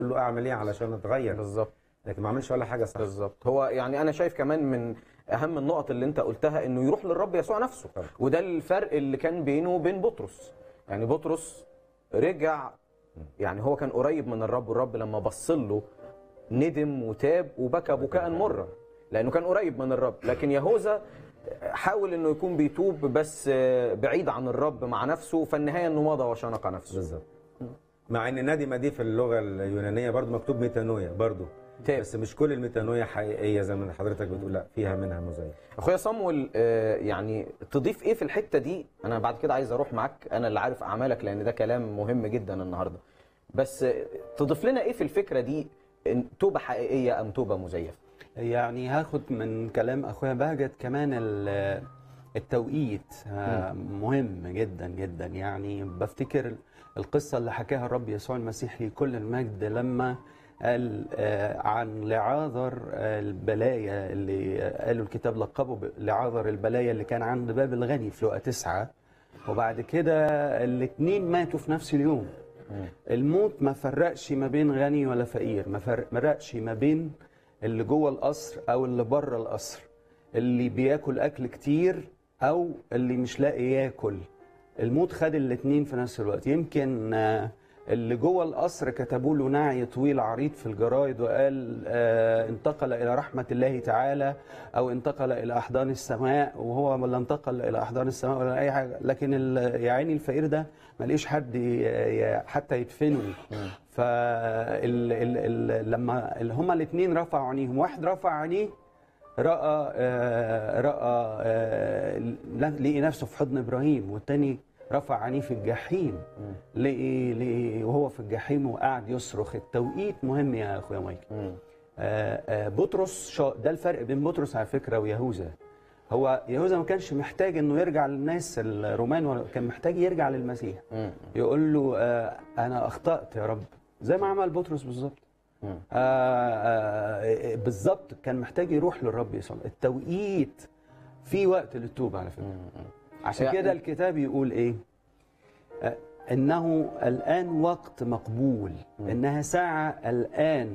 له اعمل ايه علشان اتغير بالظبط لكن ما عملش ولا حاجه صح بالظبط هو يعني انا شايف كمان من اهم النقط اللي انت قلتها انه يروح للرب يسوع نفسه طبعا. وده الفرق اللي كان بينه وبين بطرس يعني بطرس رجع يعني هو كان قريب من الرب والرب لما بص له ندم وتاب وبكى بكاء مرا لانه كان قريب من الرب لكن يهوذا حاول انه يكون بيتوب بس بعيد عن الرب مع نفسه فالنهايه انه مضى وشنق نفسه بالظبط مع ان ندمه دي في اللغه اليونانيه برضو مكتوب ميتانويا برضو تاب. بس مش كل الميتانويا حقيقيه زي ما حضرتك بتقول لا فيها منها مزيف اخويا صمويل آه، يعني تضيف ايه في الحته دي انا بعد كده عايز اروح معاك انا اللي عارف اعمالك لان ده كلام مهم جدا النهارده بس آه، تضيف لنا ايه في الفكره دي إن توبه حقيقيه ام توبه مزيفه يعني هاخد من كلام اخويا بهجت كمان ال- التوقيت آه، مهم جدا جدا يعني بفتكر القصه اللي حكاها الرب يسوع المسيح لكل المجد لما قال آه، عن لعاذر آه، البلايا اللي قالوا الكتاب لقبه ب- لعاذر البلايا اللي كان عند باب الغني في لقا تسعة وبعد كده الاثنين ماتوا في نفس اليوم الموت ما فرقش ما بين غني ولا فقير ما فرق- ما فرقش ما بين اللي جوه القصر او اللي بره القصر اللي بياكل اكل كتير او اللي مش لاقي ياكل الموت خد الاتنين في نفس الوقت يمكن آه، اللي جوه القصر كتبوا له نعي طويل عريض في الجرايد وقال آه، انتقل الى رحمه الله تعالى او انتقل الى احضان السماء وهو لا انتقل الى احضان السماء ولا اي حاجه لكن ال- يا عيني الفقير ده ما لقيش حد ي- ي- حتى يدفنه ف لما ال- هما الاثنين رفعوا عينيهم واحد رفع عينيه راى آه، راى آه، ل- لقي نفسه في حضن ابراهيم والتاني رفع عينيه في الجحيم لقي لقي وهو في الجحيم وقعد يصرخ التوقيت مهم يا اخويا مايكل آه، آه، بطرس شا- ده الفرق بين بطرس على فكره ويهوذا هو يهوذا ما كانش محتاج انه يرجع للناس الرومان ولا كان محتاج يرجع للمسيح يقول له آه، انا اخطات يا رب زي ما عمل بطرس بالظبط آه، آه، بالظبط كان محتاج يروح للرب يسوع التوقيت في وقت للتوبه على فكره عشان يعني- كده الكتاب يقول ايه آه، انه الان وقت مقبول انها ساعه الان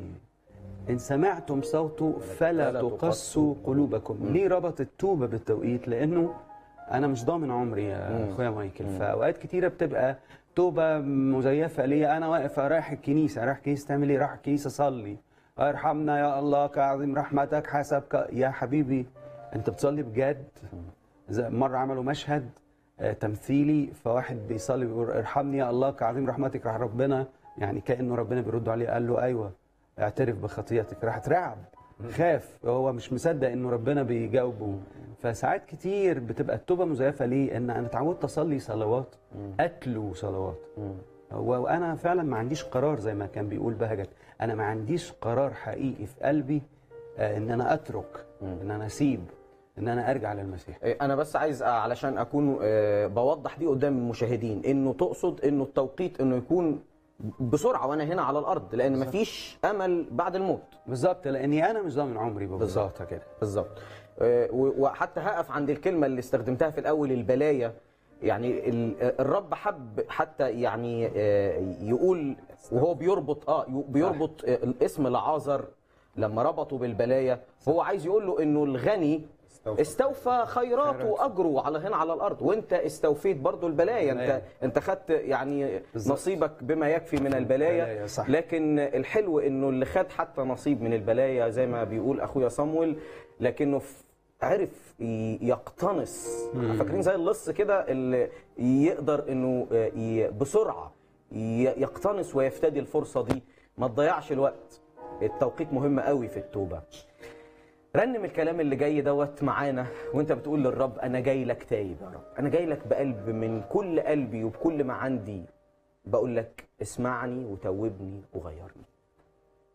ان سمعتم صوته فلا فلا تقسوا قلوبكم ليه ربط التوبه بالتوقيت لانه انا مش ضامن عمري يا اخويا مايكل فاوقات كتيره بتبقى توبه مزيفه ليا انا واقف رايح الكنيسه رايح الكنيسه تعمل ايه رايح الكنيسه اصلي ارحمنا يا الله كعظيم رحمتك حسب ك... يا حبيبي انت بتصلي بجد زي مره عملوا مشهد آه، تمثيلي فواحد بيصلي بيقول ارحمني يا الله كعظيم رحمتك راح ربنا يعني كانه ربنا بيرد عليه قال له ايوه اعترف بخطيئتك راح اترعب خاف هو مش مصدق انه ربنا بيجاوبه فساعات كتير بتبقى التوبه مزيفه ليه ان انا اتعودت اصلي صلوات اتلو صلوات و- وانا فعلا ما عنديش قرار زي ما كان بيقول بهجت انا ما عنديش قرار حقيقي في قلبي آه، ان انا اترك ان انا اسيب ان انا ارجع للمسيح إيه، انا بس عايز آه، علشان اكون آه، بوضح دي قدام المشاهدين انه تقصد انه التوقيت انه يكون بسرعه وانا هنا على الارض لان مفيش امل بعد الموت بالظبط لاني انا مش ضامن عمري ببساطه كده بالظبط آه، و- وحتى هقف عند الكلمه اللي استخدمتها في الاول البلايا يعني ال- الرب حب حتى يعني آه، يقول وهو بيربط اه ي- بيربط آه، الاسم لعازر لما ربطه بالبلايا هو عايز يقول له انه الغني استوفى. استوفى خيراته واجره على هنا على الارض وانت استوفيت برضو البلايا انت البلايا. انت خدت يعني بالظبط. نصيبك بما يكفي من البلايا البلايا، صح. لكن الحلو انه اللي خد حتى نصيب من البلايا زي ما بيقول اخويا صمويل لكنه ف- عرف ي- يقتنص فاكرين زي اللص كده اللي يقدر انه آه، ي- بسرعه ي- يقتنص ويفتدي الفرصه دي ما تضيعش الوقت التوقيت مهم قوي في التوبه رنم الكلام اللي جاي دوت معانا وانت بتقول للرب انا جاي لك تايب يا رب انا جاي لك بقلب من كل قلبي وبكل ما عندي بقول لك اسمعني وتوبني وغيرني